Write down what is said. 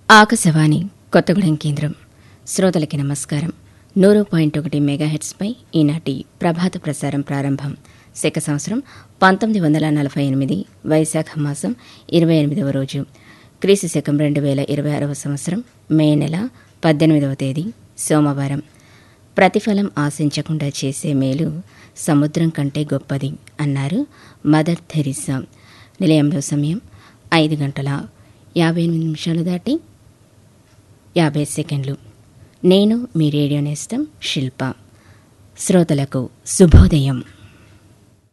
ఆకాశవాణి కొత్తగూడెం కేంద్రం శ్రోతలకి నమస్కారం నూరు పాయింట్ ఒకటి మెగాహెట్స్పై ఈనాటి ప్రభాత ప్రసారం ప్రారంభం శక సంవత్సరం పంతొమ్మిది వందల నలభై ఎనిమిది వైశాఖ మాసం ఇరవై ఎనిమిదవ రోజు క్రీస్తు శకం రెండు వేల ఇరవై ఆరవ సంవత్సరం మే నెల పద్దెనిమిదవ తేదీ సోమవారం ప్రతిఫలం ఆశించకుండా చేసే మేలు సముద్రం కంటే గొప్పది అన్నారు మదర్ థెరిసా నిలయంలో సమయం ఐదు గంటల యాభై ఎనిమిది నిమిషాలు దాటి యాభై సెకండ్లు నేను మీ రేడియో నేస్తం శిల్ప శ్రోతలకు శుభోదయం